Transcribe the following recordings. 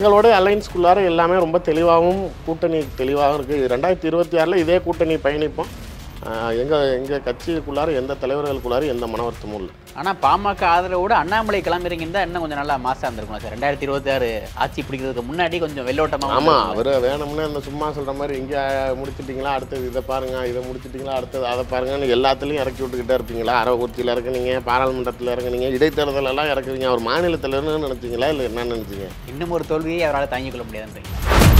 எங்களோட அலைன்ஸ்குள்ளார எல்லாமே ரொம்ப தெளிவாகவும் கூட்டணி தெளிவாகவும் இருக்குது ரெண்டாயிரத்தி இருபத்தி ஆறில் இதே கூட்டணி பயணிப்போம் ஆஹ் எங்க எங்கள் கட்சிக்குள்ளார எந்த தலைவர்களுக்குள்ளார எந்த மன வருத்தமும் இல்லை ஆனால் பாமக ஆதரவோட அண்ணாமலை கிளம்புறீங்கன்னு தான் இன்னும் கொஞ்சம் நல்லா மாசா இருந்திருக்கும் சார் ரெண்டாயிரத்தி இருபத்தி ஆறு ஆட்சி பிடிக்கிறதுக்கு முன்னாடி கொஞ்சம் வெள்ளோட்டமாக ஆமாம் அவர் வேணும்னு இந்த சும்மா சொல்கிற மாதிரி இங்கே முடிச்சிட்டிங்களா அடுத்தது இதை பாருங்க இதை முடிச்சிட்டிங்களா அடுத்தது அதை பாருங்கன்னு எல்லாத்துலேயும் இறக்கி விட்டுக்கிட்டே இருப்பீங்களா அரவக்குறிச்சியில் இறக்குனீங்க பாராளுமன்றத்தில் இறங்குனீங்க இடைத்தேர்தல் எல்லாம் இறக்குறீங்க அவர் மாநிலத்திலன்னு நினச்சிங்களா இல்லை என்ன நினச்சிங்க இன்னும் ஒரு தோல்வியை அவரால் தாங்கிக் கொள்ள முடியாதுன்றீங்க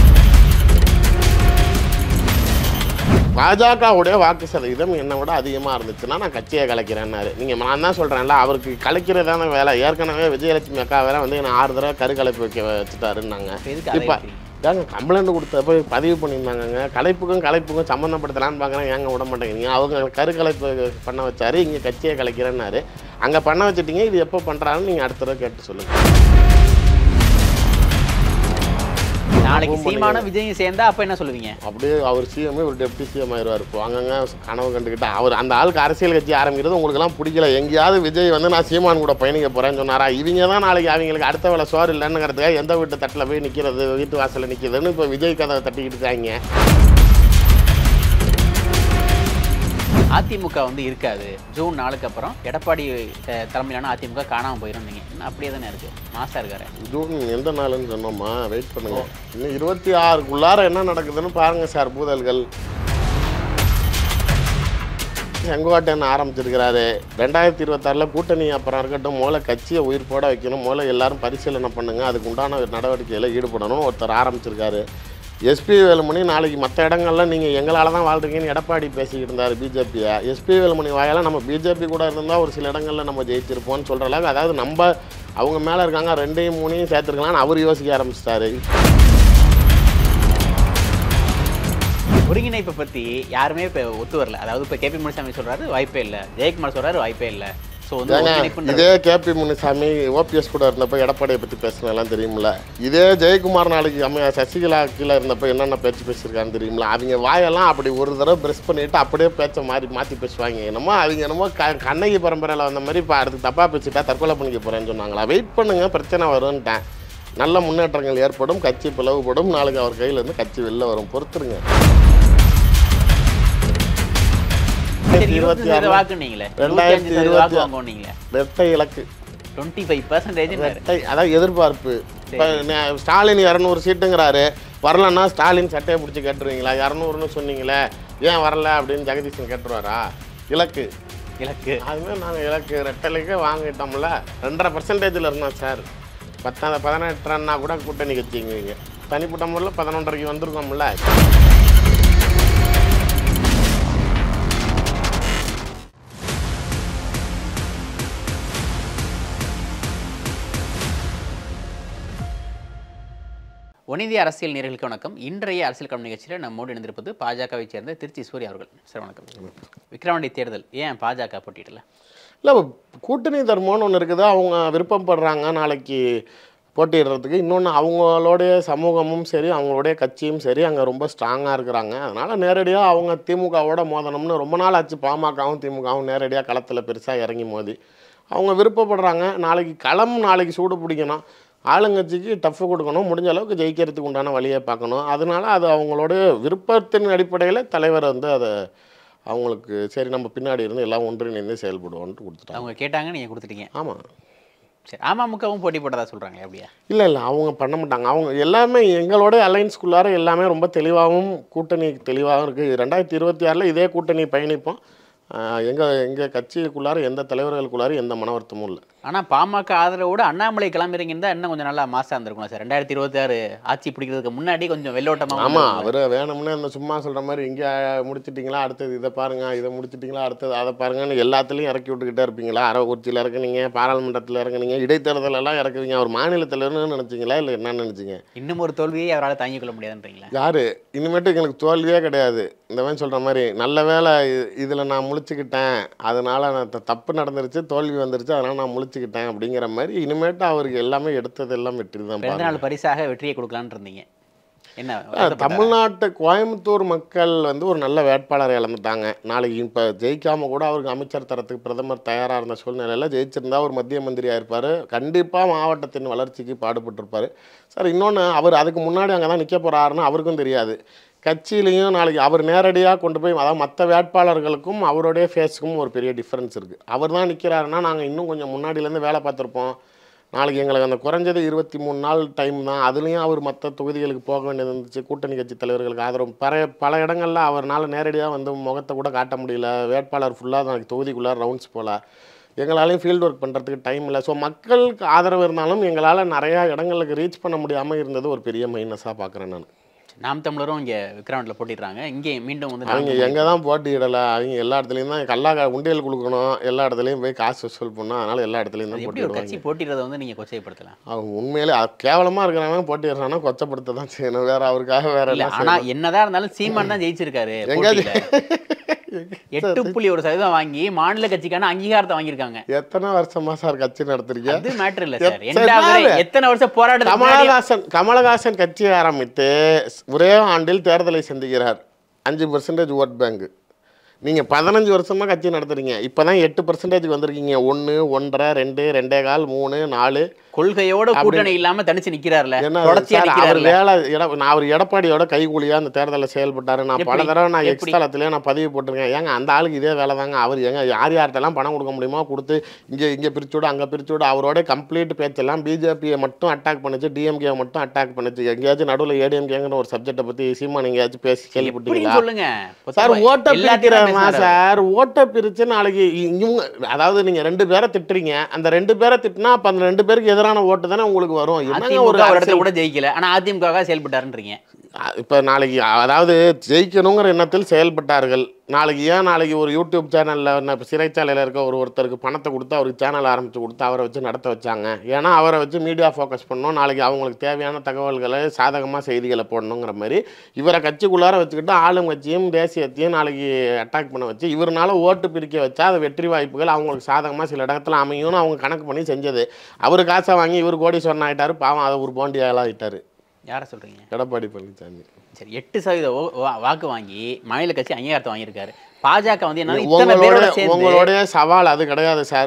பாஜகவுடைய வாக்கு சதவீதம் என்னை விட அதிகமாக இருந்துச்சுன்னா நான் கட்சியை கலைக்கிறேன்னாரு நீங்கள் நான் தான் சொல்கிறேன்ல அவருக்கு கலைக்கிறதான வேலை ஏற்கனவே விஜயலட்சுமி அக்கா வேற வந்து என்னை ஆறு தடவை கருக்கலைப்பு வைக்க வச்சுட்டாருன்னாங்க இப்ப எதுக்கு அதை இப்போ வைக்கிறீங்க? ஏங்க கம்ப்ளைண்ட் கொடுத்தப்ப பதிவு பண்ணியிருந்தாங்கங்க கலைப்புக்கும் கலைப்புக்கும் சம்மந்தப்படுத்தலான்னு பார்க்குறேன் ஏங்க விட மாட்டேங்கிறீங்க அவங்க கருக்கலைப்பு பண்ண வச்சாரு இங்கே கட்சியை கலைக்கிறேன்னாரு அங்கே பண்ண வச்சுட்டீங்க இது எப்போ பண்ணுறாருன்னு நீங்கள் அடுத்த தடவை கேட்டு சொல்லுங்கள் நாளைக்கு ரொம்ப சீமானும் விஜயும் சேர்ந்தா அப்ப என்ன சொல்லுவீங்க அப்படியே அவர் சிஎம் ஒரு டெப்டி சிஎம் ஆயிடுவார் இப்போ அங்கங்க கனவு கண்டுக்கிட்டு அவர் அந்த ஆளுக்கு அரசியல் கட்சி ஆரம்பிக்கிறது உங்களுக்குலாம் பிடிக்கல எங்கேயாவது விஜய் வந்து நான் சீமான் கூட பயணிக்க போகிறேன்னு சொன்னாரா இவங்க தான் நாளைக்கு அவங்களுக்கு அடுத்த வேலை சோறு இல்லைன்னுங்கிறதுக்காக எந்த வீட்டு தட்டில் போய் நிற்கிறது வீட்டு வாசலில் நிற்கிறதுன்னு இப்போ விஜய் கதை தட்டிக்கிட்டு இருக்காங்க அதிமுக வந்து இருக்காது ஜூன் நாளுக்கு அப்புறம் எடப்பாடி அஹ், தலைமையிலான அதிமுக காணாம போயிருந்தீங்க இன்னும் அப்படியே தானே இருக்கு மாசா இருக்காரு ஜூன் எந்த நாளுன்னு சொன்னோமா வெயிட் பண்ணுங்க இன்னும் இருபத்தி ஆறுக்குள்ளார என்ன நடக்குதுன்னு பாருங்க சார் பூதல்கள் செங்கோட்டையன் ஆரம்பிச்சிருக்கிறாரு ரெண்டாயிரத்தி இருபத்தாறில் கூட்டணி அப்புறம் இருக்கட்டும் மூல கட்சியை உயிர் போட வைக்கணும் மூல எல்லாரும் பரிசீலனை பண்ணுங்க அதுக்கு உண்டான நடவடிக்கையில் ஈடுபடணும் ஒருத்தர் ஆரம்பிச்சிருக்காரு எஸ்பி வேலுமணி நாளைக்கு மற்ற இடங்கள்ல நீங்கள் எங்களால் தான் வாழ்றீங்கன்னு எடப்பாடி பேசிக்கிட்டு இருந்தார் பிஜேபியை எஸ்பி வேலுமணி வாயால் நம்ம பிஜேபி கூட இருந்தால் ஒரு சில இடங்களில் நம்ம ஜெயிச்சிருப்போம்னு சொல்கிற அளவுக்கு அதாவது நம்ம அவங்க மேலே இருக்காங்க ரெண்டையும் மூணையும் சேர்த்துருக்கலாம்னு அவர் யோசிக்க ஆரம்பிச்சிட்டாரு ஒருங்கிணைப்பை பத்தி யாருமே இப்ப ஒத்து வரல அதாவது இப்ப கேபி முனுசாமி சொல்றாரு வாய்ப்பே இல்ல ஜெயக்குமார் சொல்றாரு வாய்ப்பே இல்ல சோ வந்து ஏங்க, ஒருங்கிணைப்புன்றது இதே கேபி முனுசாமி ஓபிஎஸ் கூட இருந்தப்ப எடப்பாடியை பற்றி பேசினெல்லாம் தெரியுமில்ல இதே ஜெயக்குமார் நாளைக்கு அம்மையா சசிகலா கீழே இருந்தப்ப என்னென்ன பேச்சு பேசியிருக்கான்னு தெரியுமில்ல அவங்க வாயெல்லாம் அப்படி ஒரு தடவை ப்ரெஸ் பண்ணிட்டு அப்படியே பேச்சை மாறி மாற்றி பேசுவாங்க என்னமோ அவங்க என்னமோ க கண்ணகி பரம்பரையில் வந்த மாதிரி இப்போ அடுத்து தப்பாக பேசிட்டா தற்கொலை பண்ணிக்க போகிறேன்னு சொன்னாங்களா வெயிட் பண்ணுங்க பிரச்சனை வரும்ன்ட்டேன் நல்ல முன்னேற்றங்கள் ஏற்படும் கட்சி பிளவுபடும் நாளைக்கு அவர் கையிலேருந்து கட்சி வெளில வரும் பொறுத்துருங்க சரி இருபத்தி இருபத்தி ஆறு வாக்குனீங்களே ரெண்டாயிரத்தி இருபத்தி அஞ்சு இருபத்தி வாக்கு ஆறு. வாங்குவீங்களே ரெட்டை இலக்கு டுவெண்ட்டி ஃபைவ் பர்சன்டேஜ் ரெட்டை அதாவது எதிர்பார்ப்பு இப்போ ஸ்டாலின் இரநூறு சீட்டுங்கிறாரு வரலன்னா ஸ்டாலின் சட்டையை பிடிச்சி கேட்டுருவீங்களா இரநூறுன்னு சொன்னீங்களே ஏன் வரல அப்படின்னு ஜெகதீசன் கேட்டுருவாரா இலக்கு இலக்கு அதுமாதிரி நாங்கள் இலக்கு ரெட்டலைக்கு வாங்கிட்டோம்ல ரெண்டரை பர்சன்டேஜில் இருந்தோம் சார் பத்தாம் பதினெட்டுன்னா கூட கூட்டணி கட்சிங்குவீங்க தனிப்பட்ட முறையில் பதினொன்றரைக்கு வந்திருக்கோம்ல ஒனிதி அரசியல் நேர்களுக்கு வணக்கம் இன்றைய அரசியல் களம் நிகழ்ச்சியில் நம்மோடு இணைந்திருப்பது பாஜகவை சேர்ந்த திருச்சி சூர்யா அவர்கள் சார் வணக்கம் விக்ரவாண்டி தேர்தல் ஏன் பாஜக போட்டியிடல இல்லை கூட்டணி தர்மம்னு ஒன்று இருக்குது அவங்க விருப்பப்படுறாங்க நாளைக்கு போட்டியிடுறதுக்கு இன்னொன்று அவங்களுடைய சமூகமும் சரி அவங்களுடைய கட்சியும் சரி அங்கே ரொம்ப ஸ்ட்ராங்காக இருக்கிறாங்க அதனால் நேரடியாக அவங்க திமுகவோட மோதணும்னு ரொம்ப நாள் ஆச்சு பாமகவும் திமுகவும் நேரடியாக களத்தில் பெருசாக இறங்கி மோதி அவங்க விருப்பப்படுறாங்க நாளைக்கு களம் நாளைக்கு சூடு பிடிக்கணும் ஆளுங்கட்சிக்கு டஃப் கொடுக்கணும் முடிஞ்ச அளவுக்கு ஜெயிக்கிறதுக்கு உண்டான வழியை பார்க்கணும் அதனால அது அவங்களோட விருப்பத்தின் அடிப்படையில் தலைவர் வந்து அதை அவங்களுக்கு சரி நம்ம பின்னாடி இருந்து எல்லாம் ஒன்றிணைந்து செயல்படுவோன்ட்டு கொடுத்துட்டாங்க அவங்க கேட்டாங்க நீங்கள் கொடுத்துட்டீங்க ஆமாம் சரி அமமுகவும் போட்டி போட்டதா சொல்கிறாங்களே அப்படியா இல்லை இல்லை அவங்க பண்ண மாட்டாங்க அவங்க எல்லாமே எங்களோட அலைன்ஸ்குள்ளார எல்லாமே ரொம்ப தெளிவாகவும் கூட்டணி தெளிவாகவும் இருக்குது ரெண்டாயிரத்தி இருபத்தி ஆறில் இதே கூட்டணி பயணிப்போம் எங்கள் எங்கள் கட்சிக்குள்ளார எந்த தலைவர்களுக்குள்ளார எந்த மன வருத்தமும் இல்லை ஆனால் பாமக ஆதரவோட அண்ணாமலை கிளம்புறீங்கன்னு தான் இன்னும் கொஞ்சம் நல்லா மாசா இருந்திருக்கும் சார் ரெண்டாயிரத்தி இருபத்தி ஆறு ஆட்சி பிடிக்கிறதுக்கு முன்னாடி கொஞ்சம் வெள்ளோட்டமாக ஆமாம் அவர் வேணும்னு இந்த சும்மா சொல்கிற மாதிரி இங்கே முடிச்சிட்டிங்களா அடுத்தது இதை பாருங்க இதை முடிச்சிட்டிங்களா அடுத்தது அதை பாருங்கன்னு எல்லாத்துலேயும் இறக்கி விட்டுக்கிட்டே இருப்பீங்களா அரவக்குறிச்சியில் இறக்குனீங்க பாராளுமன்றத்தில் இறங்குனீங்க இடைத்தேர்தல் எல்லாம் இறக்குவீங்க அவர் மாநிலத்திலன்னு நினச்சிங்களா இல்லை என்ன நினச்சிங்க இன்னும் ஒரு தோல்வியை அவரால் தாங்கிக் கொள்ள முடியாதுன்றீங்களா யாரு இனிமேட்டு எனக்கு தோல்வியே கிடையாது இந்த மாதிரி சொல்கிற மாதிரி நல்ல வேலை இதில் நான் முழிச்சுக்கிட்டேன் அதனால் நான் த- தப்பு நடந்துருச்சு தோல்வி வந்துருச்சு அதனால் நான் முழிச்சுக்கிட்டேன் அப்படிங்கிற மாதிரி இனிமேட்டு அவருக்கு எல்லாமே எடுத்தது எல்லாம் வெற்றி தான் பிறந்த பாருங்க. நாள் பரிசாக வெற்றியை கொடுக்கலான்னு இருந்தீங்க என்ன அஹ், வருத்தப்பட்டாரா? தமிழ்நாட்டு கோயம்புத்தூர் மக்கள் வந்து ஒரு நல்ல வேட்பாளரை இழந்துட்டாங்க நாளைக்கு இப்போ ஜெயிக்காம கூட அவருக்கு அமைச்சர் தரத்துக்கு பிரதமர் தயாராக இருந்த சூழ்நிலையில் ஜெயிச்சிருந்தா ஒரு மத்திய மந்திரியாக இருப்பார் கண்டிப்பாக மாவட்டத்தின் வளர்ச்சிக்கு பாடுபட்டிருப்பார் சார் இன்னொன்று அவர் அதுக்கு முன்னாடி அங்கே தான் நிற்க போகிறாருன்னு அவருக்கும் தெரியாது கட்சியிலையும் நாளைக்கு அவர் நேரடியாக கொண்டு போய் அதாவது மற்ற வேட்பாளர்களுக்கும் அவருடைய ஃபேஸுக்கும் ஒரு பெரிய டிஃப்ரென்ஸ் இருக்குது அவர் தான் நிற்கிறாருன்னா நாங்கள் இன்னும் கொஞ்சம் முன்னாடியிலேருந்து வேலை பார்த்துருப்போம் நாளைக்கு எங்களுக்கு அந்த குறைஞ்சது இருபத்தி மூணு நாள் டைம் தான் அதுலேயும் அவர் மற்ற தொகுதிகளுக்கு போக வேண்டியது இருந்துச்சு கூட்டணி கட்சி தலைவர்களுக்கு ஆதரவு பல பல இடங்களில் அவர்னால நேரடியாக வந்து முகத்தை கூட காட்ட முடியல வேட்பாளர் ஃபுல்லாக நாளைக்கு தொகுதிக்குள்ளே ரவுண்ட்ஸ் போகல எங்களாலையும் ஃபீல்டு ஒர்க் பண்ணுறதுக்கு டைம் இல்லை ஸோ மக்களுக்கு ஆதரவு இருந்தாலும் எங்களால் நிறையா இடங்களுக்கு ரீச் பண்ண முடியாமல் இருந்தது ஒரு பெரிய மைனஸாக பார்க்குறேன் நான் நாம் தமிழரும் இங்க விக்ரவாண்டில் போட்டிடுறாங்க இங்கே மீண்டும் வந்து நாம் அவங்க தமிழர் எங்கே தான் போட்டியிடலை அவங்க எல்லா இடத்துலையும் தான் கல்லா உண்டியல் கொடுக்கணும் எல்லா இடத்துலையும் போய் காசு வசூல் பண்ணணும் அதனால் எல்லா இடத்துலையும் அது தான் எப்படி ஒரு போட்டிடுவாங்க கட்சி போட்டிடுறதை வந்து நீங்க கொச்சைப்படுத்தலாம் அவங்க உண்மையிலே அது கேவலமாக இருக்கிறவங்க போட்டிடுறாங்கன்னா கொச்சப்படுத்த தான் செய்யணும் வேற அவருக்காக வேற இல்ல என்ன ஆனா என்னதான் இருந்தாலும் சீமான் தான் ஜெயிச்சிருக்காரு எங்காவது போட்டியில. எட்டு புள்ளி ஒரு சதவீதம் வாங்கி மாநில கட்சிக்கான அங்கீகாரத்தை வாங்கியிருக்காங்க எத்தனை வருஷமா சார் கட்சி நடத்துறீங்க அது மேட்டர் இல்ல சார் எத்தனை எண்டாவது நாள்? எத்தனை வருஷம் போராட்டத்துக்கு முன்னாடி கமலஹாசன் கமலஹாசன் கட்சி ஆரம்பித்து ஒரே ஆண்டில் தேர்தலை சந்திக்கிறார் அஞ்சு பர்சன்டேஜ் ஓட் பேங்க் நீங்கள் பதினஞ்சு வருஷமா கட்சி நடத்துறீங்க இப்போ தான் எட்டு பர்சன்டேஜ் வந்திருக்கீங்க ஒன்று ஒன்றரை ரெண்டு ரெண்டே கால் மூணு நாலு கொள்கையோட கூட்டணி இல்லாம தனிச்சு நிக்கிறார்ல என்ன தொடர்ச்சியா சார், அவர் நிக்கிறார்ல வேலை எட நான் அவர் எடப்பாடியோட கைகூலியா அந்த தேர்தலில் செயல்பட்டாரு நான் பல எப்படி? தடவை நான் எப்படி? எக்ஸ்தலத்திலே நான் பதிவு போட்டிருக்கேன் ஏங்க அந்த ஆளுக்கு இதே வேலை தாங்க அவர் எங்க யார் யார்கிட்டலாம் பணம் கொடுக்க முடியுமோ கொடுத்து இங்கே இங்கே பிரிச்சு விடு அங்கே பிரிச்சு விடு அவரோட கம்ப்ளீட் பேச்செல்லாம் பிஜேபியை மட்டும் அட்டாக் பண்ணுச்சு டிஎம்கே மட்டும் அட்டாக் பண்ணுச்சு எங்கேயாச்சும் நடுவில் ஏடிஎம்கேங்கிற ஒரு சப்ஜெக்டை பத்தி சீமான் எங்கேயாச்சும் பேசி எப்படின்னு கேள்விப்பட்டீங்களா சொல்லுங்க சார் ஓட்டை எல்லாத்தையும் பிரிக்கிறமா பேசுறாரு. சார் ஓட்டை பிரித்து நாளைக்கு இ- இவங்க அதாவது நீங்கள் ரெண்டு பேரை திட்டுறீங்க அந்த ரெண்டு பேரை திட்டினா அப்போ அந்த ரெண்டு பேருக்கு எதிரான ஓட்டு தானே உங்களுக்கு வரும் என்னங்க அதிமுக ஒரு ஒரு இடத்துல அரசியல் கூட ஜெயிக்கல ஆனா அதிமுக செயல்பட்டாருன்றீங்க இப்போ நாளைக்கு அதாவது ஜெயிக்கணுங்கிற எண்ணத்தில் செயல்பட்டார்கள் நாளைக்கு ஏன் நாளைக்கு ஒரு யூடியூப் சேனலில் சிறைச்சாலையில் இருக்க ஒரு ஒருத்தருக்கு பணத்தை கொடுத்து அவருக்கு சேனல் ஆரம்பித்து கொடுத்து அவரை வச்சு நடத்த வச்சாங்க ஏன்னா அவரை வச்சு மீடியா ஃபோக்கஸ் பண்ணணும் நாளைக்கு அவங்களுக்கு தேவையான தகவல்களை சாதகமாக செய்திகளை போடணுங்கிற மாதிரி இவரை கட்சிக்குள்ளார வச்சுக்கிட்டு ஆளும் கட்சியும் தேசியத்தையும் நாளைக்கு அட்டாக் பண்ண வச்சு இவர்னால ஓட்டு பிரிக்க வச்சா அது வெற்றி வாய்ப்புகள் அவங்களுக்கு சாதகமாக சில இடத்துல அமையும்னு அவங்க கணக்கு பண்ணி செஞ்சது அவர் காசை வாங்கி இவர் கோடீஸ்வரன் ஆகிட்டாரு பாவம் அதை ஒரு போண்டியாலாம் ஆகிட்டாரு யார சொல்றீங்க எடப்பாடி பழனிசாமி சரி எட்டு சதவீத ஓ- வா- வாக்கு வாங்கி மாநில கட்சி அங்கீகாரத்தை வாங்கியிருக்காரு பாஜக வந்து என்ன இத்தனை பேரோட உங்களுடைய சேர்ந்து உங்களுடைய சவால் அது கிடையாது சார்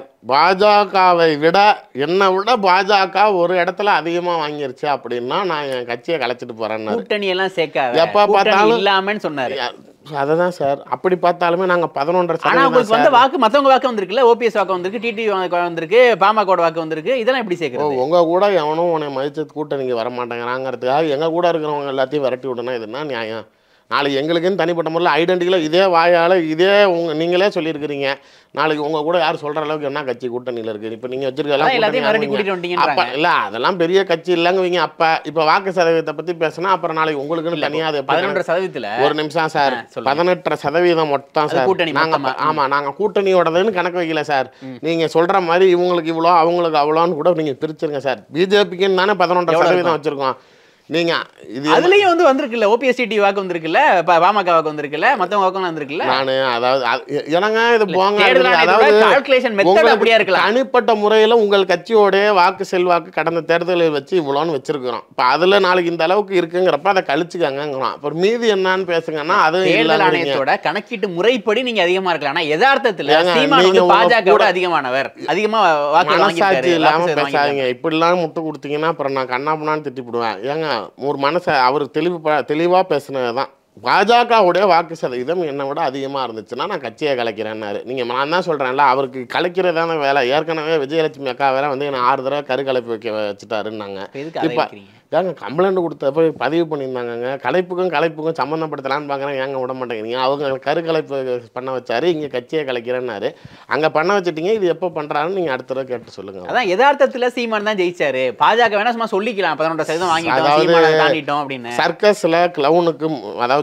பாஜகவை விட என்னை விட பாஜக ஒரு இடத்துல அதிகமாக வாங்கிருச்சு அப்படின்னா நான் என் கட்சியை கலைச்சிட்டு போறேன்னாரு கூட்டணி எல்லாம் சேர்க்காத எப்ப கூட்டணி பார்த்தாலும் இல்லாமன்னு சொன்னாரு அதை தான் சார் அப்படி பார்த்தாலுமே நாங்கள் பதினொன்றரை ஆனா சதவீதம் உங்களுக்கு வந்த சார் வாக்கு மத்தவங்க வாக்கு வந்திருக்குல்ல ஓபிஎஸ் வாக்கு வந்திருக்கு டிடி வாக்கு வந்திருக்கு பாமக வாக்கு வந்திருக்கு இதெல்லாம் எப்படி ஓ, சேர்க்கறது உங்க கூட எவனும் உன்னை மதிச்சு கூட்டணிக்கு வர மாட்டேங்கிறாங்கிறதுக்காக எங்க கூட இருக்கிறவங்க எல்லாத்தையும் விரட்டி விடணும் இது என்ன நியாயம் நாளைக்கு எங்களுக்குன்னு தனிப்பட்ட முறையில் ஐடென்டிக்கலாக இதே வாயால் இதே உங்க நீங்களே சொல்லியிருக்கிறீங்க நாளைக்கு உங்க கூட யார் சொல்ற அளவுக்கு என்ன கட்சி கூட்டணியில் இருக்கு இப்போ நீங்கள் அதான் எல்லாத்தையும் மிரட்டி வச்சிருக்கலாம் கூட்டிட்டு வந்துட்டீங்கன்றாங்க அப்ப இல்ல அதெல்லாம் பெரிய கட்சி இல்லைங்குவீங்க அப்ப இப்ப வாக்கு சதவீதத்தை பத்தி பேசினா அப்புறம் நாளைக்கு உங்களுக்குன்னு தனியா அது எப்படி பதினொன்றரை சதவீதத்துல ஒரு நிமிஷம் சார் ஆ, சொல்லுங்க. பதினெட்டரை சதவீதம் மொத்தம் அது சார் கூட்டணி நாங்க மொத்தமா. ஆமா நாங்க கூட்டணியோடதுன்னு கணக்கு வைக்கல சார் நீங்க சொல்ற மாதிரி இவங்களுக்கு இவ்வளோ அவங்களுக்கு அவ்வளோன்னு கூட நீங்க பிரிச்சிருங்க சார் பிஜேபிக்குன்னு தானே பதினொன்றரை எவ்வளவு சதவீதம் வச்சிருக்கோம் நீங்க இது அதுலயும் வந்து வந்திருக்குல்ல ஓபிஎஸ் டிடி வாக்கு வந்திருக்குல்ல ப- பாமக வாக்கு வந்திருக்குல்ல மத்தவங்க வாக்கு வந்திருக்குல்ல நானு அதாவது அது- எ- எனங்க இது போங்க தேர்தல் அதாவது ஆணையத்தோட calculation method உங்களுக்கு அப்படியா இருக்கலாம். தனிப்பட்ட முறையில் உங்கள் கட்சியோட வாக்கு செல்வாக்கு கடந்த தேர்தலில் வச்சு இவ்வளோன்னு வச்சிருக்கிறோம் இப்போ அதில் நாளைக்கு இந்த அளவுக்கு இருக்குங்கிறப்ப அதை கழிச்சுக்கங்கிறோம் அப்புறம் மீதி என்னன்னு பேசுங்கன்னா அது தேர்தல் இல்லைங்கிறீங்க. ஆணையத்தோட கணக்கீட்டு முறைப்படி நீங்க அதிகமா இருக்கலாம் ஆனா யதார்த்தத்துல ஏங்க, சீமான் நீங்க வந்து உங்க பாஜக கூட- அதிகமானவர் அதிகமா வாக்கு மனசாட்சி வாங்கியிருக்காரு இல்லாம வாக்கு சதவீதம் வாங்கியிருக்காரு. பேசாதீங்க இப்படிலாம் முட்டு கொடுத்தீங்கன்னா அப்புறம் நான் கண்ணாப்பண்ணான்னு திட்டிவிடுவேன் ஏங்க ஒரு மனசை அவர் தெளிவு தெளிவாக பேசுனது தான் பாஜகவுடைய வாக்கு சதவீதம் என்னை விட அதிகமாக இருந்துச்சுன்னா நான் கட்சியை கலைக்கிறேன்னாரு நீங்கள் நான் தான் சொல்கிறேன்ல அவருக்கு கலைக்கிறதான வேலை ஏற்கனவே விஜயலட்சுமி அக்கா வேற வந்து என்னை ஆறு தடவை கரு கலைப்பு வைக்க வச்சுட்டாருன்னாங்க இப்ப எதுக்கு அதை இப்ப- வைக்கிறீங்க? ஏங்க கம்ப்ளைண்ட் கொடுத்தப்ப பதிவு பண்ணியிருந்தாங்கங்க கலைப்புக்கும் கலைப்புக்கும் சம்மந்தப்படுத்தலான்னு பார்க்குறேன் ஏங்க விட மாட்டேங்கிறீங்க அவங்க கரு கலைப்பு பண்ண வச்சாரு இங்கே கட்சியை கலைக்கிறேன்னாரு அங்கே பண்ண வச்சுட்டீங்க இது எப்போ பண்ணுறாருன்னு நீங்கள் அடுத்த தடவை கேட்டு சொல்லுங்கள் அதான் யதார்த்தத்துல சீமான் தான் ஜெயிச்சாரு பாஜக வேணா சும்மா சொல்லிக்கலாம் பதினொன்றரை சதவீதம் வாங்கிட்டோம் அதாவது சீமானை தாண்டிட்டோம் அப்படின்னு சர்க்கஸ்ல கிளவுனுக்கு அதாவது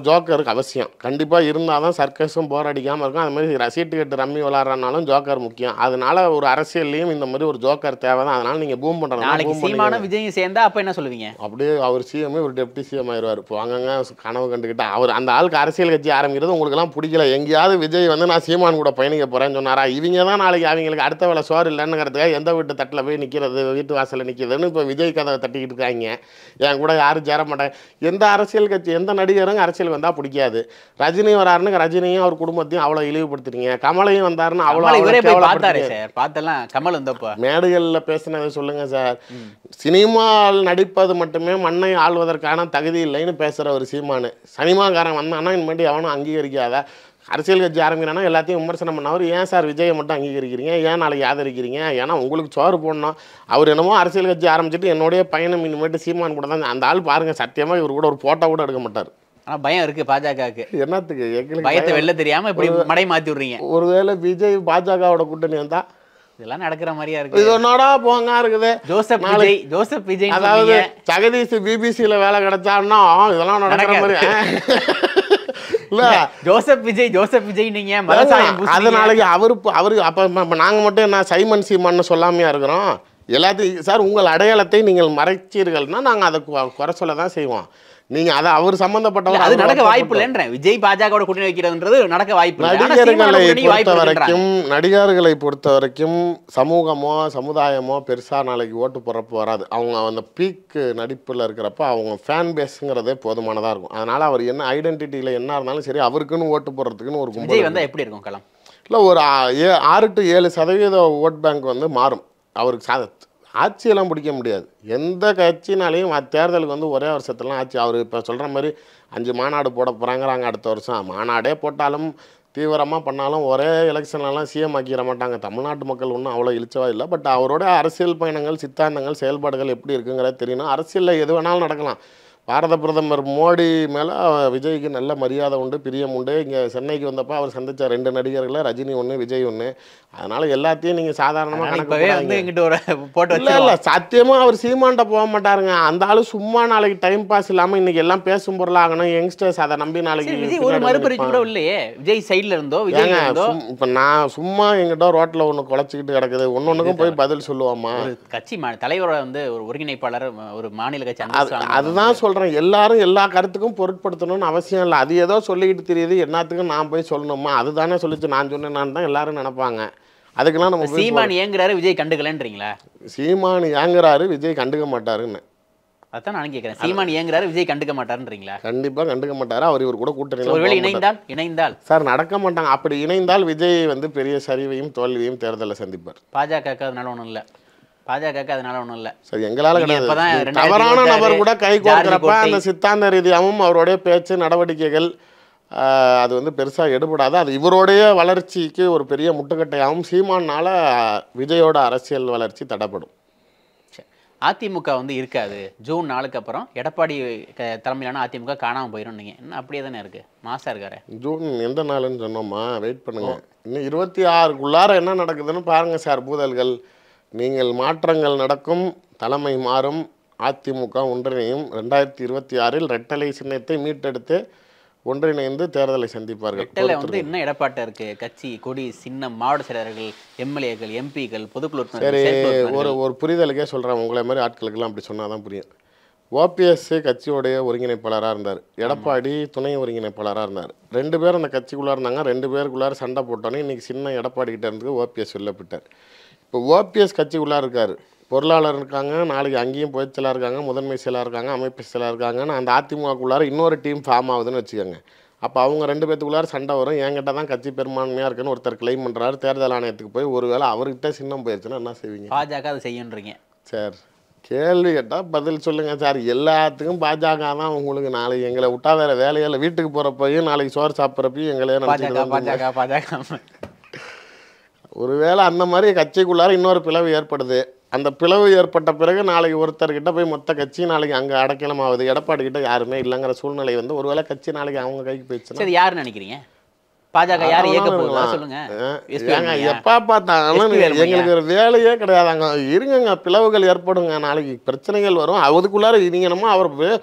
ஜோக்கருக்கு அவசியம் கண்டிப்பாக இருந்தால் தான் சர்க்கஸும் போர் அடிக்காமல் இருக்கும் அது மாதிரி ரசீட்டு கட்டு ரம்மி விளாட்றனாலும் ஜோக்கர் முக்கியம் அதனால ஒரு அரசியல்லையும் இந்த மாதிரி ஒரு ஜோக்கர் தேவை தான் அதனால நீங்கள் பூம் பண்ணுறதுனா நாளைக்கு பூம் சீமானும் விஜயும் சேர்ந்தா அப்ப என்ன சொல்லுவீங்க அப்படியே அவர் சிஎம் ஒரு டெப்டி சிஎம் ஆயிடுவார் இப்போ அங்கங்க கனவு கண்டுக்கிட்டா அவர் அந்த ஆளுக்கு அரசியல் கட்சி ஆரம்பிக்கிறது உங்களுக்குலாம் பிடிக்கல எங்கேயாவது விஜய் வந்து நான் சீமான் கூட பயணிக்க போகிறேன்னு சொன்னாரா இவங்க தான் நாளைக்கு அவங்களுக்கு அடுத்த வேலை சோறு இல்லைன்னுங்கிறதுக்காக எந்த வீட்டு தட்டில் போய் நிற்கிறது வீட்டு வாசலில் நிற்கிறதுன்னு இப்போ விஜய் கதை தட்டிக்கிட்டு இருக்காங்க என் கூட யாரும் சேர மாட்டாங்க எந்த அரசியல் கட்சி எந்த நடிகரும் அரசியல் வந்தால் பிடிக்காது ரஜினி வராருன்னு ரஜினியும் அவர் குடும்பத்தையும் அவ்வளோ இழிவுபடுத்துறீங்க கமலையும் வந்தாருன்னு அவ்வளோ கமல் இவரே போய் பார்த்தாரே கேவலப்படுத்துறீங்க. சார் பார்த்தெல்லாம் கமல் வந்தப்போ மேடைகளில் பேசினதை சொல்லுங்க சார் சினிமாவில் நடிப்பது மட்டுமே மண்ணை ஆள்வதற்கான தகுதி இல்லைன்னு பேசுகிற ஒரு சீமானு சினிமாக்காரன் வந்தான்னா இனிமேட்டு எவனும் அங்கீகரிக்காத அரசியல் கட்சி ஆரம்பிக்கிறானா எல்லாத்தையும் விமர்சனம் பண்ணவர் ஏன் சார் விஜயை மட்டும் அங்கீகரிக்கிறீங்க ஏன் நாளைக்கு ஆதரிக்கிறீங்க ஏன்னா உங்களுக்கு சோறு போடணும் அவர் என்னமோ அரசியல் கட்சி ஆரம்பிச்சிட்டு என்னுடைய பயணம் இனிமேட்டு சீமான் கூட தான் அந்த ஆள் பாருங்க சத்தியமாக இவர் கூட ஒரு போட்டோ கூட எடுக்க மாட்டார் ஆனா பயம் இருக்கு பாஜகவுக்கு என்னத்துக்கு எங்களுக்கு பயத்தை பயம். வெளில தெரியாம இப்படி மடை மாத்தி விடுறீங்க ஒருவேளை விஜய் பாஜகவோட கூட்டணி வந்தா இதெல்லாம் நடக்கிற மாதிரியா இருக்கு இது என்னடா போங்க இருக்குது ஜோசப் நாளை- விஜய் ஜோசப் விஜய் அதாவது ஜெகதீஷ் பிபிசியில் வேலை கிடைச்சான்னா இதெல்லாம் நடக்கிற மாதிரி இல்ல ஜோசப் விஜய் ஜோசப் விஜய் நீங்க மதசாயம் அது பூசுறீங்க. நாளைக்கு அவரு இப்ப- அவரு அப்ப இப்ப நாங்க மட்டும் என்ன சைமன் சீமான்னு சொல்லாமையா இருக்கிறோம் எல்லாத்தையும் சார் உங்கள் அடையாளத்தை நீங்கள் மறைச்சீர்கள்னா நாங்க அதை கு- குறை சொல்ல தான் செய்வோம் நீங்க அதை அவர் இல்ல, சம்பந்தப்பட்டவர் அது அவர் நடக்க வாய்ப்பு வருத்தப்பட்டவர். இல்லைன்றேன் விஜய் பாஜகவோட கூட்டணி வைக்கிறதுன்றது நடக்க வாய்ப்பு இல்லை ஆனா சீமானோட நடிகர்களை கூட்டணி பொறுத்த வாய்ப்பு இருக்குன்றாங்க. வரைக்கும் நடிகர்களை பொறுத்த வரைக்கும் சமூகமோ சமுதாயமோ பெருசா நாளைக்கு ஓட்டு போடுறப்ப வராது அவங்க அந்த பீக் நடிப்புல இருக்கிறப்ப அவங்க ஃபேன் பேஸுங்கிறதே போதுமானதா இருக்கும் அதனால அவர் என்ன ஐடென்டிட்டியில என்ன இருந்தாலும் சரி அவருக்குன்னு ஓட்டு போடுறதுக்குன்னு ஒரு கும்பல் விஜய் இருக்கு. வந்தா எப்படி இருக்கும் களம் இல்லை ஒரு ஆ- ஏ ஆறு டு ஏழு சதவீத ஓட் பேங்க் வந்து மாறும் அவருக்கு சா ஆட்சியெல்லாம் பிடிக்க முடியாது எந்த கட்சினாலையும் அ- தேர்தலுக்கு வந்து ஒரே வருஷத்துலாம் ஆட்சி அவர் இப்போ சொல்கிற மாதிரி அஞ்சு மாநாடு போட போகிறாங்கிறாங்க அடுத்த வருஷம் மாநாடே போட்டாலும் தீவிரமாக பண்ணாலும் ஒரே எலெக்ஷன்லலாம் சிஎம் ஆக்கிட மாட்டாங்க தமிழ்நாட்டு மக்கள் ஒன்றும் அவ்வளோ இழிச்சவா இல்லை பட் அவரோட அரசியல் பயணங்கள் சித்தாந்தங்கள் செயல்பாடுகள் எப்படி இருக்குங்கிறத தெரியணும் அரசியலில் எது வேணாலும் நடக்கலாம் பாரத பிரதமர் மோடி மேலே விஜய்க்கு நல்ல மரியாதை உண்டு பிரியம் உண்டு இங்கே சென்னைக்கு வந்தப்போ அவர் சந்திச்ச ரெண்டு நடிகர்களை ரஜினி ஒன்று விஜய் ஒன்று அதனால எல்லாத்தையும் நீங்கள் சாதாரணமாக அதனால கணக்கு இப்பவே வந்து போடாதீங்க. எங்கிட்ட ஒரு போட்டு இல்ல வச்சு இல்ல சத்தியமா அவர் சீமான்ட்ட போக மாட்டாருங்க அந்த ஆளு சும்மா நாளைக்கு டைம் பாஸ் இல்லாம இன்னைக்கு எல்லாம் பேசும் பொருளாகணும் யங்ஸ்டர்ஸ் அதை நம்பி நாளைக்கு விஜய் ஒரு பின்னாடி மறுபரிச்சு நிப்பான். கூட இல்லையே விஜய் சைடுல இருந்தோ விஜய் ஏங்க இருந்தோ சும்- இப்ப நான் சும்மா எங்கிட்ட ரோட்ல ஒண்ணு குலைச்சிக்கிட்டு கிடக்குது ஒன்னொன்னுக்கும் போய் பதில் சொல்லுவாமா ஒரு கட்சி மா- தலைவரோட வந்து ஒரு ஒருங்கிணைப்பாளர் ம- ஒரு மாநில கட்சி அது அந்தஸ்து அதுதான் சொல்றேன் எல்லாரும் எல்லா கருத்துக்கும் பொருட்படுத்தணும்னு அவசியம் இல்லை அது ஏதோ சொல்லிக்கிட்டு தெரியுது என்னத்துக்கும் நான் போய் சொல்லணுமா அதுதானே சொல்லிச்சு நான் சொன்னேன் நான் தான் எல்லாரும் நினைப்பாங்க அதுக்கெல்லாம் நம்ம போய் சீமான் ஏங்குறாரு விஜய் கண்டுக்கலன்றீங்களா சீமான் ஏங்குறாரு விஜய் கண்டுக்க மாட்டாருன்னு அதான் நான் கேட்கறேன் சீமான் ஏங்குறாரு விஜய் கண்டுக்க மாட்டாருன்றீங்களா கண்டிப்பா கண்டுக்க மாட்டாரு அவர் இவர் கூட கூட்டணி ஒருவேளை இணைந்தால் இணைந்தால் சார் நடக்க மாட்டாங்க அப்படி இணைந்தால் விஜய் வந்து பெரிய சரிவையும் தோல்வியும் தேர்தலில் சந்திப்பார் பாஜக அதனால ஒண்ணும் இல்ல பாஜக அதனால ஒண்ணும் இல்ல சரி எங்களால நீங்க கிடையாது இப்பதான் இது ரெண்டாயிரத்தி தவறான இருபத்தாறு நபர் கூட கை ஜார்ஜ் கோர்க்கிறப்ப கோட்டை. அந்த சித்தாந்த ரீதியாகவும் அவருடைய பேச்சு நடவடிக்கைகள் ஆஹ், அது வந்து பெருசா எடுபடாது அது இவருடைய வளர்ச்சிக்கு ஒரு பெரிய முட்டுக்கட்டையாகவும் சீமானால விஜயோட அரசியல் வளர்ச்சி தடைப்படும் சரி. அதிமுக வந்து இருக்காது ஜூன் நாளுக்கு அப்புறம் எடப்பாடி க- தலைமையிலான அதிமுக காணாம போயிடும் நீங்க இன்னும் அப்படியே தானே இருக்கு மாசா இருக்காரு ஜூன் எந்த நாளுன்னு சொன்னோமா வெயிட் பண்ணுங்க இன்னும் இருபத்தி ஆறுக்குள்ளார என்ன நடக்குதுன்னு பாருங்க சார் பூதல்கள் நீங்கள் மாற்றங்கள் நடக்கும் தலைமை மாறும் அதிமுக ஒன்றிணையும் ரெண்டாயிரத்தி இருபத்தி ஆறில் ரெட்டலை சின்னத்தை மீட்டெடுத்து ஒன்றிணைந்து தேர்தலை சந்திப்பார்கள் ரெட்டலை வந்து இன்னும் எடப்பாட்ட இருக்கு கட்சி கொடி சின்னம் மாவட்ட செயலர்கள் எம்எல்ஏக்கள் எம்பிக்கள் பொதுக்குழு சரி உறுப்பினர்கள், செயற்குழு உறுப்பினர்கள். ஒரு ஒரு புரிதலுக்கே சொல்கிறேன் உங்களை மாதிரி ஆட்களுக்கெல்லாம் அப்படி சொன்னால் தான் புரியும் ஓபிஎஸ் கட்சியோடைய ஒருங்கிணைப்பாளராக இருந்தார் எடப்பாடி துணை ஒருங்கிணைப்பாளராக இருந்தார் ரெண்டு பேரும் அந்த கட்சிக்குள்ளே இருந்தாங்க ரெண்டு பேருக்குள்ளார சண்டை போட்டோன்னே இன்றைக்கி சின்ன எடப்பாடி கிட்ட இருந்து ஓபிஎஸ் வெளில போயிட்டார் இப்போ ஓபிஎஸ் கட்சிக்குள்ளே இருக்கார் பொருளாளர் இருக்காங்க நாளைக்கு அங்கேயும் பொதுச் செயலாளர் இருக்காங்க முதன்மை செயலாளர் இருக்காங்க அமைப்பு செயலாளர் இருக்காங்கன்னு அந்த அதிமுகக்குள்ளார இன்னொரு டீம் ஃபார்ம் ஆகுதுன்னு வச்சுக்கோங்க அப்போ அவங்க ரெண்டு பேத்துக்குள்ளார சண்டை வரும் என்கிட்ட தான் கட்சி பெரும்பான்மையாக இருக்குன்னு ஒருத்தர் கிளைம் பண்ணுறாரு தேர்தல் ஆணையத்துக்கு போய் ஒருவேளை அவர்கிட்ட சின்னம் போயிடுச்சுன்னா என்ன செய்வீங்க பாஜக அதை செய்யுன்றீங்க சார் கேள்வி கேட்டால் பதில் சொல்லுங்கள் சார் எல்லாத்துக்கும் பாஜக தான் உங்களுக்கு நாளைக்கு எங்களை விட்டா வேற வேலையில வீட்டுக்கு போகிறப்பையும் நாளைக்கு சோறு சாப்பிட்றப்பையும் எங்களே பாஜக நினச்சிட்டு பாஜக பாஜக ஒருவேளை அந்த மாதிரி கட்சிக்குள்ளார இன்னொரு பிளவு ஏற்படுது அந்த பிளவு ஏற்பட்ட பிறகு நாளைக்கு ஒருத்தர்கிட்ட போய் மொத்த கட்சி நாளைக்கு அங்கே அடைக்கலம் ஆகுது எடப்பாடி கிட்ட யாருமே இல்லைங்கிற சூழ்நிலை வந்து ஒருவேளை கட்சி நாளைக்கு அவங்க கைக்கு போயிடுச்சுன்னா சரி யாருன்னு நினைக்கிறீங்க பாஜக யார் இயக்க போகுதா இருக்கலாம். சொல்லுங்க அஹ், SP ஏங்க வேலுமணியா? எப்போ பார்த்தாலும் SP வேலுமணியா? எங்களுக்கு ஒரு வேலையே கிடையாதாங்க இருங்கங்க பிளவுகள் ஏற்படுங்க நாளைக்கு பிரச்சனைகள் வரும் அதுக்குள்ளார நீங்க என்னமோ அவர் வே-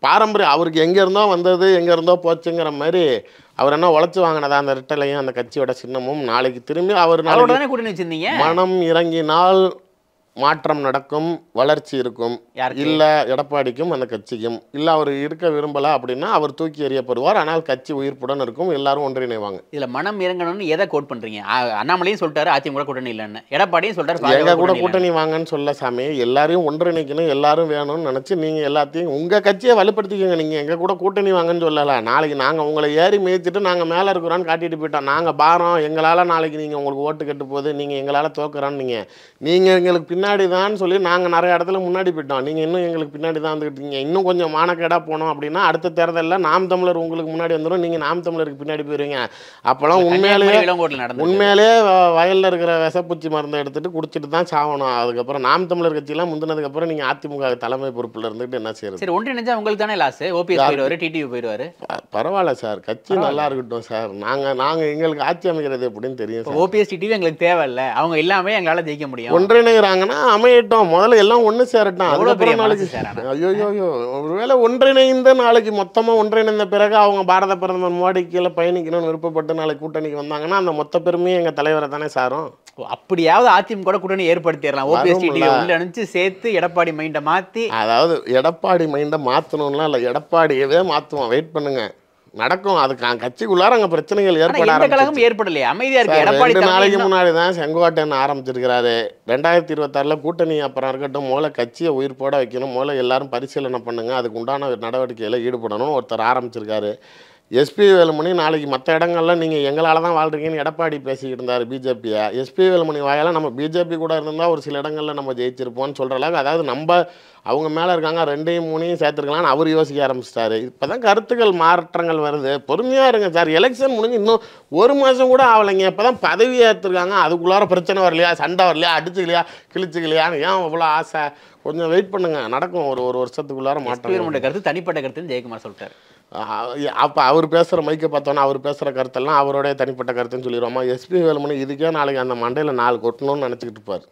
பாரம்பரியம் அவருக்கு எங்கே இருந்தோ வந்தது எங்கே இருந்தோ போச்சுங்கிற மாதிரி அவர் என்ன உழைச்சி வாங்கினதா அந்த ரெட்டலையும் அந்த கட்சியோட சின்னமும் நாளைக்கு திரும்பி அவர் அவரோட நாளைக்கு தானே கூட்டணி வச்சிருந்தீங்க மனம் இறங்கினால் மாற்றம் நடக்கும் வளர்ச்சி இருக்கும் யாருக்கு? இல்ல எடப்பாடிக்கும் அந்த கட்சிக்கும் இல்ல அவர் இருக்க விரும்பல அப்படின்னா அவர் தூக்கி எறியப்படுவார் ஆனால் கட்சி உயிர்ப்புடன் இருக்கும் எல்லாரும் ஒன்றிணைவாங்க இதுல மனம் இறங்கணும்னு எதை கோட் பண்றீங்க ஆ- அண்ணாமலையும் சொல்லிட்டாரு அதிமுக கூட்டணி இல்லைன்னு எடப்பாடியும் சொல்லிட்டாரு பாஜக எங்க கூட கூட்டணி இல்லைன்னு. கூட்டணி வாங்கன்னு சொல்ல சாமி எல்லாரையும் ஒன்றிணைக்கணும் எல்லாரும் வேணும்னு நினைச்சு நீங்க எல்லாத்தையும் உங்க கட்சியை வலுப்படுத்திக்கோங்க நீங்க எங்க கூட கூட்டணி வாங்கன்னு சொல்லல நாளைக்கு நாங்க உங்களை ஏறி மேய்ச்சிட்டு நாங்க மேல இருக்கிறோம்னு காட்டிட்டு போயிட்டோம் நாங்க பாரம் எங்களால நாளைக்கு நீங்க உங்களுக்கு ஓட்டு கெட்டு போகுது நீங்க எங்களால தோக்குறோன்னு நீங்க நீங்க எங்களுக்கு பின்னாடி தான் சொல்லி நாங்க நிறைய இடத்துல முன்னாடி போயிட்டோம் நீங்க இன்னும் எங்களுக்கு பின்னாடி தான் வந்துக்கிட்டீங்க இன்னும் கொஞ்சம் மானக்கேடா போனோம் அப்படின்னா அடுத்த தேர்தலில் நாம் தமிழர் உங்களுக்கு முன்னாடி வந்துடும் நீங்க நாம் தமிழருக்கு பின்னாடி போயிருவீங்க அப்போலாம் உண்மையிலேயே கன்னியாகுமரி இளங்கோட்டில் நடந்தது உண்மையிலே வ- வயல்ல இருக்கிற விஷப்பூச்சி மருந்தை எடுத்துட்டு குடிச்சிட்டு தான் சாகணும் அதுக்கப்புறம் நாம் தமிழர் கட்சியெல்லாம் முந்தினதுக்கு அப்புறம் நீங்க அதிமுக தலைமை பொறுப்புல இருந்துட்டு என்ன செய்யறது சரி ஒன்றிணைஞ்சா உங்களுக்கு தானே லாஸ் ஓபிஎஸ் போயிடுவாரு டிடிவி போயிடுவாரு ப- பரவாயில்ல சார் கட்சி நல்லா இருக்கட்டும் சார் நாங்க நாங்க எங்களுக்கு ஆட்சி அமைக்கிறது எப்படின்னு தெரியும் சார் ஓபிஎஸ் டிடிவி எங்களுக்கு தேவையில்ல அவங்க இல்லாம எங்களால ஜெயிக்க முடியும் ஒன்றிணைகிறாங்கன்னா அமையட்டும் முதல்ல எல்லாம் ஒண்ணு சேரட்டும் எவ்வளவு பெரிய அதுக்கப்புறம் நாளைக்கு மனசு சார் ஆனா. ஐயோ ஐயோ ஒருவேளை ஒன்றிணைந்த நாளைக்கு மொத்தமா ஒன்றிணைந்த பிறகு அவங்க பாரத பிரதமர் மோடி கீழே பயணிக்கணும்னு விருப்பப்பட்டு நாளைக்கு கூட்டணிக்கு வந்தாங்கன்னா அந்த மொத்த பெருமையும் எங்க தலைவரை தானே சாரும் ஓ, அப்படியாவது அதிமுக கூட கூட்டணி ஏற்படுத்திடலாம் ஓபிஎஸ் வரும்ல. டிடிவி உள்ள அனுப்பிச்சு சேர்த்து எடப்பாடி மைண்ட மாத்தி அதாவது எடப்பாடி மைண்டை மாற்றணும்லாம் இல்லை எடப்பாடியவே மாற்றுவோம் வெயிட் பண்ணுங்க நடக்கும் அதுக்கு அங்க கட்சிக்குள்ளார அங்கே பிரச்சனைகள் ஆனா ஏற்பட எந்த ஆரம்பிச்சிருச்சு. கழகம் ஏற்படலையே அமைதியா இருக்கு சார், எடப்பாடி ரெண்டு தலைமை நாளைக்கு இன்னும் முன்னாடி தான் செங்கோட்டையன் ஆரம்பிச்சிருக்கிறாரு ரெண்டாயிரத்தி இருபத்தாறில் கூட்டணி அப்புறம் இருக்கட்டும் மூல கட்சியை உயிர் போட வைக்கணும் மூல எல்லாரும் பரிசீலனை பண்ணுங்க அதுக்கு உண்டான நடவடிக்கையில் ஈடுபடணும் ஒருத்தர் ஆரம்பிச்சிருக்காரு எஸ்பி வேலுமணி நாளைக்கு மற்ற இடங்கள்ல நீங்கள் எங்களால் தான் வாழ்றீங்கன்னு எடப்பாடி பேசிக்கிட்டு இருந்தார் பிஜேபியை எஸ்பி வேலுமணி வாயால் நம்ம பிஜேபி கூட இருந்தால் ஒரு சில இடங்களில் நம்ம ஜெயிச்சிருப்போம்னு சொல்கிற அளவுக்கு அதாவது நம்ம அவங்க மேலே இருக்காங்க ரெண்டையும் மூணையும் சேர்த்துருக்கலாம்னு அவர் யோசிக்க ஆரம்பிச்சிட்டாரு இப்போ தான் கருத்துக்கள் மாற்றங்கள் வருது பொறுமையாக இருங்க சார் எலெக்ஷன் முடிஞ்சு இன்னும் ஒரு மாதம் கூட ஆகலைங்க இப்போ தான் பதவி ஏற்றுருக்காங்க அதுக்குள்ளார பிரச்சனை வரலையா சண்டை வரலையா அடிச்சுக்கலையா கிழிச்சுக்கலையான்னு ஏன் அவ்வளோ ஆசை கொஞ்சம் வெயிட் பண்ணுங்க நடக்கும் ஒரு ஒரு வருஷத்துக்குள்ளார மாற்றம் எஸ்பிஎம் கருத்து தனிப்பட்ட கருத்துன்னு ஜெயக்குமார் சொல்லிட்டாரு அப்போ அவர் பேசுகிற மைக்கை பார்த்தோன்னா அவர் பேசுகிற கருத்தெல்லாம் அவரோடைய தனிப்பட்ட கருத்துன்னு சொல்லிடுவோமா எஸ்பி வேலுமணி இதுக்கே நாளைக்கு அந்த மண்டையில் நாலு கொட்டணும்னு நினச்சிக்கிட்டு இருப்பார்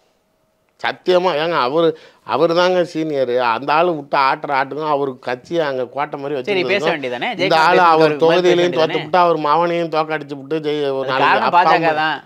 சத்தியமாக ஏங்க அவர் அவர் தாங்க சீனியர் அந்த ஆள் விட்டு ஆட்டுற ஆட்டுக்கும் அவருக்கு கட்சியை அங்கே கோட்டை மாதிரி சரி பேச வச்சு வேண்டியதானே இந்த ஆள் அவர் தொகுதியிலையும் தோத்து தோத்து விட்டு அவர் மவனையும் தோக்கடிச்சு விட்டு ஜெய் ஒரு நாளைக்கு காரணம் அப்பா பாஜக அம்மா- தான்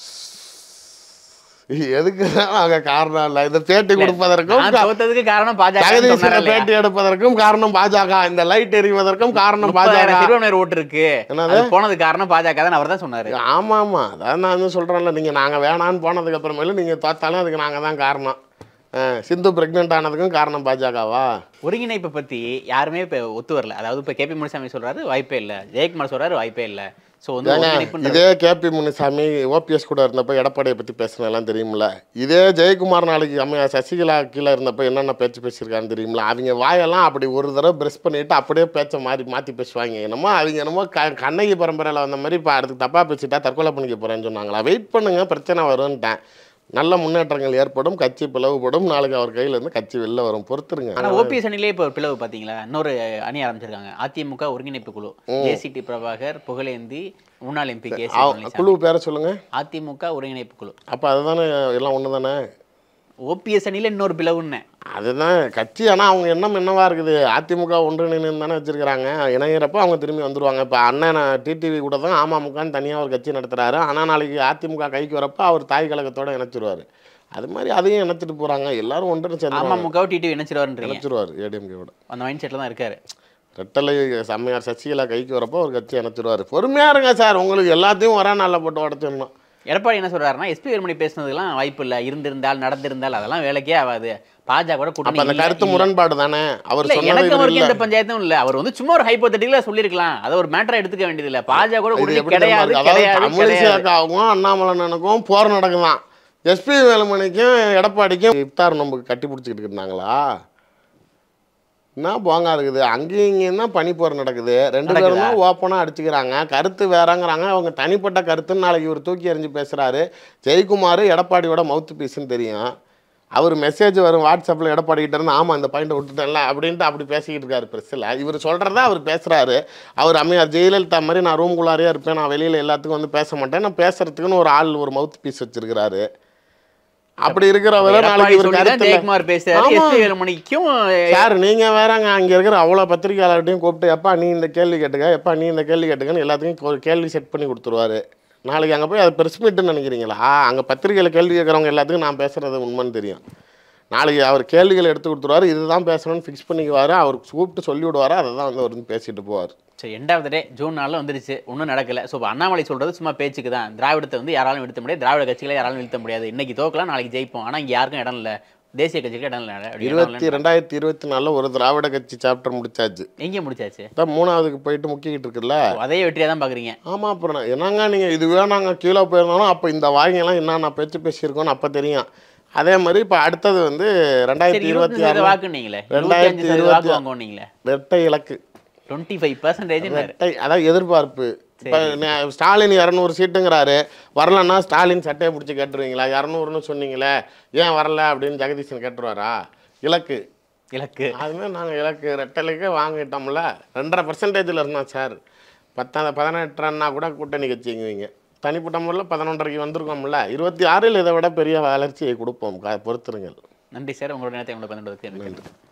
எதுக்கு அங்கே காரணம் இல்லை இந்த பேட்டி கொடுப்பதற்கும் நான் தோத்ததுக்கு காரணம் பாஜக தகுதி சொன்னாரா சில இல்லையா? பேட்டி எடுப்பதற்கும் காரணம் பாஜக இந்த லைட் எரிவதற்கும் காரணம் முப்பதாயிரம் பாஜக திருவண்ணூர் ஓட்டு இருக்கு என்னது? அது போனது காரணம் பாஜக தான் அவர் தான் சொன்னாரு ஆமா ஆமா அதான் நான் வந்து சொல்றேன்ல நீங்க நாங்க வேணான்னு போனதுக்கு அப்புறமேலும் நீங்க தோத்தாலும் அதுக்கு நாங்க தான் காரணம் அஹ், சிந்து பிரெக்னென்ட் ஆனதுக்கும் காரணம் பாஜகவா ஒருங்கிணைப்பை பத்தி யாருமே இப்ப ஒத்து வரல அதாவது இப்ப கேபி முனிசாமி சொல்றாரு வாய்ப்பே இல்ல ஜெயக்குமார் சொல்றாரு வாய்ப்பே இல்ல சோ வந்து ஏங்க ஒருங்கிணைப்புன்றது- இதே கேபி முனுசாமி ஓபிஎஸ் கூட இருந்தப்ப எடப்பாடியை பத்தி பேசினதெல்லாம் தெரியுமில்ல இதே ஜெயக்குமார் நாளைக்கு அம்மையா சசிகலா கீழே இருந்தப்ப என்னென்ன பேச்சு பேசியிருக்கான்னு தெரியுமில்ல அவங்க வாயெல்லாம் அப்படி ஒரு தடவை பிரஷ் பண்ணிட்டு அப்படியே பேச்சை மாறி மாற்றி பேசுவாங்க என்னமோ அவங்க என்னமோ க கண்ணகி பரம்பரையில் வந்த மாதிரி இப்போ அடுத்து தப்பாக பேசிட்டா தற்கொலை பண்ணிக்க போகிறேன்னு சொன்னாங்களா வெயிட் பண்ணுங்க பிரச்சனை வரும்ன்ட்டேன் நல்ல முன்னேற்றங்கள் ஏற்படும் கட்சி பிளவுபடும் நாளைக்கு அவர் கையில இருந்து கட்சி வெளில வரும் பொறுத்துருங்க ஆனா ஓபிஎஸ் அணிலே இப்போ ஒரு பிளவு பாத்தீங்களா இன்னொரு அணி ஆரம்பிச்சிருக்காங்க அதிமுக ஒருங்கிணைப்பு குழு ஜேசிடி பிரபாகர் புகழேந்தி முன்னாள் எம்பி கே சி அவ- பழனிசாமி குழு பேரை சொல்லுங்க அதிமுக ஒருங்கிணைப்பு குழு அப்போ அதுதானே எல்லாம் ஒன்று தானே ஓபிஎஸ் அணில இன்னொரு பிளவுன்னு அதுதான் கட்சி ஆனால் அவங்க எண்ணம் என்னவா இருக்குது அதிமுக ஒன்றிணைந்து தானே வச்சிருக்கிறாங்க இணையிறப்ப அவங்க திரும்பி வந்துருவாங்க இப்போ அண்ணன் டிடிவி கூட தான் அமமுகன்னு தனியாக ஒரு கட்சி நடத்துறாரு ஆனால் நாளைக்கு அதிமுக கைக்கு வரப்ப அவர் தாய் கழகத்தோட இணைச்சிருவாரு அது மாதிரி அதையும் இணைச்சிட்டு போறாங்க எல்லாரும் ஒன்று சேர்ந்து அமமுக டிடிவி இணைச்சிருவாருன்றீங்க இணைச்சிருவாரு ஏடிஎம்கேவோட அந்த மைண்ட் செட்ல தான் இருக்காரு ரெட்டலை செம்மையார் சசிகலா கைக்கு வரப்போ ஒரு கட்சி இணைச்சிருவாரு பொறுமையா இருங்க சார் உங்களுக்கு எல்லாத்தையும் ஒரே நாளில் போட்டு உடச்சிடணும் எடப்பாடி என்ன சொல்றாருன்னா எஸ்பி வேலுமணி பேசுனதுலாம் வாய்ப்பு இல்ல இருந்திருந்தால் நடந்திருந்தால் அதெல்லாம் வேலைக்கே ஆகாது பாஜக கூட அப்ப கூட்டணி அந்த இல்ல- கருத்து இல்ல. முரண்பாடு தானே அவர் இல்ல சொன்னது எனக்கு இவர் அவருக்கு இல்ல. எந்த பஞ்சாயத்தும் இல்ல அவர் வந்து சும்மா ஒரு ஹைப்போதட்டிக்கலா சொல்லிருக்கலாம் அதை ஒரு மேட்டரா எடுத்துக்க வேண்டியது இல்ல பாஜக கூட இது கூட்டணி எப்படி கிடையாது தெரியுமா இருக்கு? கிடையாது அதாவது தமிழிசை கிடையாது அக்காவுக்கும் அண்ணாமலைனுக்கும் போர் நடக்குதான் எஸ்பி வேலுமணிக்கும் எடப்பாடிக்கும் இப்தார் நமக்கு கட்டி பிடிச்சிக்கிட்டு இருந்தாங்களா என்ன போங்கா இருக்குது அங்கேயும் இங்கேயும் தான் பனிப்போர் நடக்குது ரெண்டு பேரும் தான் ஓப்பனாக அடிச்சுக்கிறாங்க கருத்து வேறங்கிறாங்க அவங்க தனிப்பட்ட கருத்துன்னு நாளைக்கு இவர் தூக்கி எறிஞ்சு பேசுகிறாரு ஜெயக்குமார் எடப்பாடியோட மவுத் பீஸ்ன்னு தெரியும் அவர் மெசேஜ் வரும் வாட்ஸ்அப்பில் எடப்பாடி கிட்ட இருந்து ஆமாம் இந்த பாயிண்ட்டை விட்டுட்டேன்ல அப்படின்ட்டு அப்படி பேசிக்கிட்டு இருக்காரு பிரஸ்ஸில் இவர் சொல்கிறத அவர் பேசுகிறாரு அவர் அம்மையார் ஜெயலலிதா மாதிரி நான் ரூம்குள்ளாரே இருப்பேன் நான் வெளியில் எல்லாத்துக்கும் வந்து பேச மாட்டேன் நான் பேசுறதுக்குன்னு ஒரு ஆள் ஒரு மவுத் பீஸ் வச்சிருக்கிறாரு அப்படி இருக்கிறவரை எடப்பாடி நாளைக்கு இவர் சொல்லிதான் கருத்துல ஜெயக்குமார் பேசுறாரு ஆமா. எஸ் வேலுமணிக்கும் சார் நீங்க வேறங்க அங்க இருக்கிற அவ்வளோ பத்திரிகையாளர்கிட்டையும் கூப்பிட்டு எப்பா நீ இந்த கேள்வி கேட்டுக்க எப்பா நீ இந்த கேள்வி கேட்டுக்கன்னு எல்லாத்துக்கும் ஒரு கேள்வி செட் பண்ணி கொடுத்துருவாரு நாளைக்கு அங்கே போய் அது பெருசு மீட்டுன்னு நினைக்கிறீங்களா அங்கே பத்திரிகையில் கேள்வி கேட்குறவங்க எல்லாத்துக்கும் நான் பேசுறது உண்மைன்னு தெரியும் நாளைக்கு அவர் கேள்விகள் எடுத்து கொடுத்துருவாரு இதுதான் பேசணும்னு ஃபிக்ஸ் பண்ணிக்குவாரு அவர் கூப்பிட்டு சொல்லி விடுவாரு அதை தான் வந்து அவர் வந்து பேசிட்டு போவார் சரி எண்டாவது டே ஜூன் நாளில் வந்துருச்சு ஒன்றும் நடக்கல ஸோ அண்ணாமலை சொல்றது சும்மா பேச்சுக்கு தான் திராவிடத்தை வந்து யாராலும் வீழ்த்த முடியாது திராவிட கட்சிகளை யாராலும் வீழ்த்த முடியாது இன்னைக்கு தோக்கலாம் நாளைக்கு ஜெயிப்போம் ஆனால் இங்கே யாருக்கும் இடம் இல்லை தேசிய கட்சிக்கு இடம் இல்லை அப்படி இடம் இருபத்தி இல்லைன்னு ரெண்டாயிரத்தி இருபத்தி நாலில் ஒரு திராவிட கட்சி சாப்டர் முடிச்சாச்சு எங்கே முடிச்சாச்சு தான் மூணாவதுக்கு போயிட்டு முக்கிக்கிட்டு இருக்குல்ல ஓ, அதே வெற்றியாக தான் பார்க்குறீங்க ஆமாம் அப்புறம் நான் என்னங்க நீங்கள் இதுவே நாங்கள் கீழே போயிருந்தாலும் அப்போ இந்த வாங்கியெல்லாம் என்னென்ன பேச்சு பேசியிருக்கோன்னு அப்போ தெரியும் அதே மாதிரி இப்போ அடுத்தது வந்து சரி ரெண்டாயிரத்தி இருபத்தி இருபத்தி சதவீத ஆறு வாக்குன்னீங்களே ரெண்டாயிரத்தி இருபத்தஞ்சு சதவீத வாக்கு இருபத்தி வாங்குவோன்னீங்களே ரெட்டை இலக்கு டுவெண்ட்டி ஃபைவ் பர்சன்டேஜ் ரெட்டை அதாவது எதிர்பார்ப்பு இப்போ ஸ்டாலின் இரநூறு சீட்டுங்கிறாரு வரலன்னா ஸ்டாலின் சட்டையை பிடிச்சி கேட்டுருவீங்களா இரநூறுன்னு சொன்னீங்களே ஏன் வரல அப்படின்னு ஜெகதீசன் கேட்டுருவாரா இலக்கு இலக்கு அதுமாதிரி நாங்கள் இலக்கு ரெட்டலைக்கே வாங்கிட்டோம்ல ரெண்டரை பர்சன்டேஜில் இருந்தோம் சார் பத்தாம் பதினெட்டுன்னா கூட கூட்டணி கட்சிங்குவீங்க தனிப்பட்ட முறையில் பதினொன்றரைக்கு வந்திருக்கோம்ல இருபத்தி ஆறில் இதை விட பெரிய வளர்ச்சியை கொடுப்போம் க- பொறுத்திருங்கள் நன்றி சார் உங்களோட நேரத்தை உங்களை பகிர்ந்ததுக்கு நன்றி